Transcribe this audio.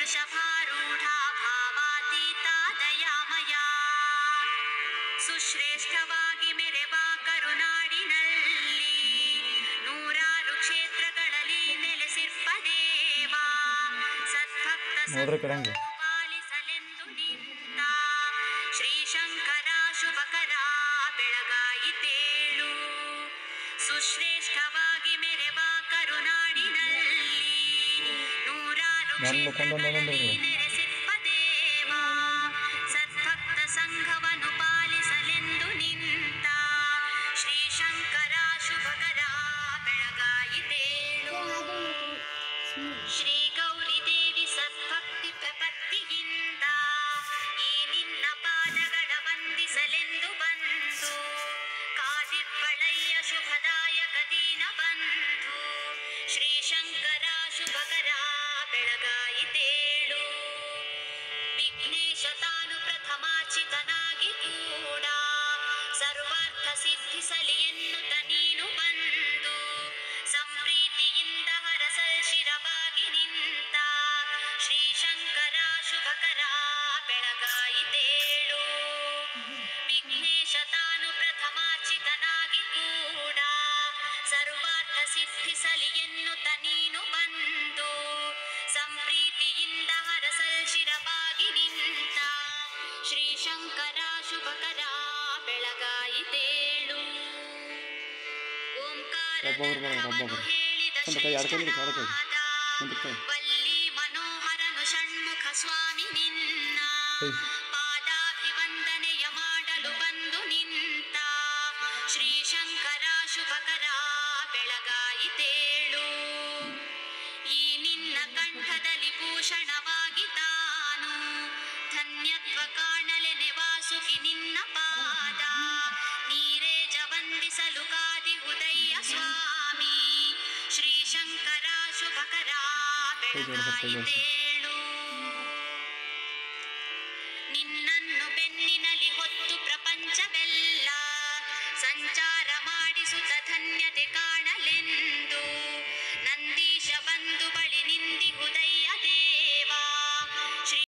ವೃಷಭಾರೂಢಾ ಭಾವಾತೀತಾ ದಯಾಮಯ ಸುಶ್ರೇಷ್ಠವಾಗಿ ಮೆರೆವ ಕರುನಾಡಿನಲ್ಲಿ ನೂರಾರು ಕ್ಷೇತ್ರಗಳಲ್ಲಿ ನೆಲೆಸಿರ್ಪ ದೇವಾ ಸದ್ಭಕ್ತ ನೋಡ್ರಿ ಕಡೆಂಗೆ ಪಾಲಿಸಲೆಂದು ನಿಂತ ಶ್ರೀಶಂಕರ ಶುಭಕರ ಬೆಳಗಾಯಿತೇಳು ಸುಶ್ರೇಷ್ಠವಾಗಿ ಮೆರೆವ ಕರುನಾಡಿನಲ್ಲಿ ನೂರಾರು ನನ್ನ ಮುಖಂಡ ಕ್ಷೇತ್ರಗಳಲ್ಲಿ ನೋಡಂದ್ರಿ. ನೆಲೆಸಿರ್ಪ ದೇವಾ ಸದ್ಭಕ್ತ ಸಂಘವನ್ನು ಪಾಲಿಸಲೆಂದು ನಿಂತ ಶ್ರೀಶಂಕರ ಶುಭಕರ ಬೆಳಗಾಯಿತೇಳು ಶ್ರೀ ಗೌರಿ ದೇವಿ ಸದ್ಭಕ್ತಿ ಪ್ರಪತ್ತಿಯಿಂದ ಈ ನಿನ್ನ ಪಾದಗಳ ವಂದಿಸಲೆಂದು ಬಂದು ಕಾದಿರ್ಪಳಯ್ಯ ಶುಭದಾಯಕ ದೀನ ಬಂಧು ಶ್ರೀ ಶಂಕರ ಶುಭಕರ ಬೆಳಗಾಯಿತೇಳು ವಿಘ್ನೇಶ ತಾನು ಪ್ರಥಮಾರ್ಚಿತನಾಗಿ ಕೂಡ ಸರ್ವಾರ್ಥ ಸಿದ್ಧಿಸಲಿ ಎನ್ನುತ್ತ ನೀನು ಬಂದು ಸಂಪ್ರೀತಿಯಿಂದ ಹರಸಲ್ ಶಿರವಾಗಿ ನಿಂತ ಶ್ರೀ ಶಂಕರ ಶುಭಕರ ಬೆಳಗಾಯಿತೇಳು ವಿಘ್ನೇಶ ತಾನು ಪ್ರಥಮಾರ್ಚಿತನಾಗಿ ಕೂಡ ಸರ್ವಾರ್ಥ ಸಿದ್ಧಿಸಲಿ ಎನ್ನುತ್ತ ನೀನು ಬಂದು ಸಂಪ್ರೀತಿಯಿಂದ ಹರಸಲ್ ಶಿರವಾಗಿ ನಿಂತ ಶ್ರೀ ಶಂಕರ ಶುಭಕರ ಬೆಳಗಾಯಿತೇಳು ಒಬ್ಬೊಬ್ರು ಬರೋರು, ಒಬ್ಬೊಬ್ರು. ಹೇಳಿದ ಒಂದು ಕೈ ಎರಡು ಕೈ ಹಿಡಿದು, ಎರಡು ಕೈ. ಶ್ರೇಷ್ಠನಾದ ಒಂದು ಕೈ. ವಲ್ಲಿ ಮನೋಹರನು ಷಣ್ಮುಖ ಸ್ವಾಮಿ ನಿನ್ನ ಹೇ. ಪಾದಾಭಿವಂದನೆಯ ಮಾಡಲು ಬಂದು ನಿಂತ ಶ್ರೀ ಶಂಕರ ಶುಭಕರ ಬೆಳಗಾಯಿತೇಳು ಈ ನಿನ್ನ ಕಂಠದಲ್ಲಿ ಭೂಷಣವಾಗಿ ತಾನು ಧನ್ಯತ್ವ ಕಾಣಲೆನೆ ವಾಸುಕಿ ನಿನ್ನ ಪಾದ ನೀರೇಜ ವಂದಿಸಲು ಕಾದಿ ಉದಯ ಸ್ವಾಮಿ ಶ್ರೀ ಶಂಕರ ಶುಭಕರ ಬೆಳಗಾಯಿತೇಳು ನಿನ್ನನ್ನು ಬೆನ್ನಿನಲ್ಲಿ ಹೊತ್ತು ಪ್ರಪಂಚವೆಲ್ಲ ಸಂಚಾರ ಮಾಡಿಸುತ್ತ ಧನ್ಯತೆ ಕಾಣ